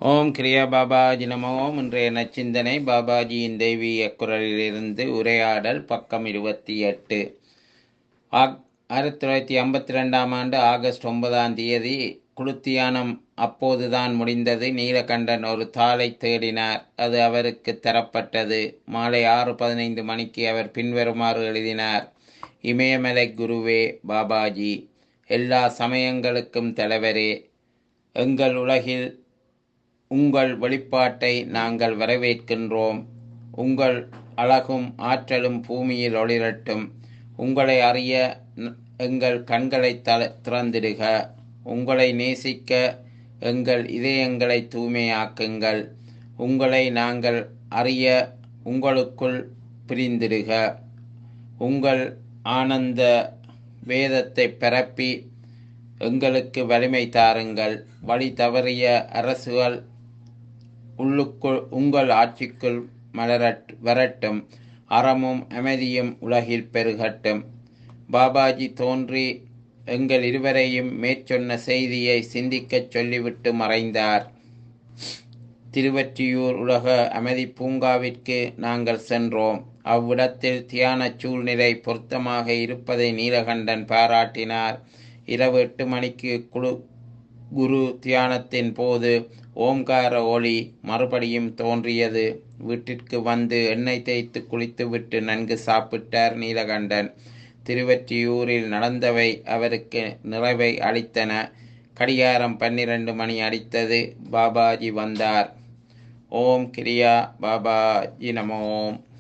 ஓம் கிரியா பாபாஜி நம ஓம் இன்றைய நச்சிந்தனை பாபாஜியின் தெய்வீக குரலிலிருந்து உரையாடல் பக்கம் இருபத்தி எட்டு ஆக் ஆயிரத்தி தொள்ளாயிரத்தி ஐம்பத்தி ரெண்டாம் ஆண்டு ஆகஸ்ட் ஒன்பதாம் தேதி குளுத்தியானம் அப்போதுதான் முடிந்தது நீலகண்டன் ஒரு தாளை தேடினார் அது அவருக்கு தரப்பட்டது மாலை ஆறு பதினைந்து மணிக்கு அவர் பின்வருமாறு எழுதினார் இமயமலை குருவே பாபாஜி எல்லா சமயங்களுக்கும் தலைவரே எங்கள் உலகில் உங்கள் வெளிப்பாட்டை நாங்கள் வரவேற்கின்றோம் உங்கள் அழகும் ஆற்றலும் பூமியில் ஒளிரட்டும் உங்களை அறிய ந- எங்கள் கண்களை தல திறந்திடுக உங்களை நேசிக்க எங்கள் இதயங்களை தூய்மையாக்குங்கள் உங்களை நாங்கள் அறிய உங்களுக்குள் பிரிந்திடுக உங்கள் ஆனந்த வேதத்தை பரப்பி எங்களுக்கு வலிமை தாருங்கள் வழி தவறிய அரசுகள் உள்ளுக்குள் உங்கள் ஆட்சிக்குள் மலரட் வரட்டும் அறமும் அமைதியும் உலகில் பெருகட்டும் பாபாஜி தோன்றி எங்கள் இருவரையும் மேற்சொன்ன செய்தியை சிந்திக்கச் சொல்லிவிட்டு மறைந்தார் திருவற்றியூர் உலக அமைதி பூங்காவிற்கு நாங்கள் சென்றோம் அவ்விடத்தில் தியான சூழ்நிலை பொருத்தமாக இருப்பதை நீலகண்டன் பாராட்டினார் இரவு எட்டு மணிக்கு குழு குரு தியானத்தின் போது ஓம்கார ஒளி மறுபடியும் தோன்றியது வீட்டிற்கு வந்து எண்ணெய் தேய்த்து குளித்துவிட்டு நன்கு சாப்பிட்டார் நீலகண்டன் திருவற்றியூரில் நடந்தவை அவருக்கு நிறைவை அளித்தன கடிகாரம் பன்னிரண்டு மணி அடித்தது பாபாஜி வந்தார் ஓம் கிரியா பாபாஜி நம ஓம்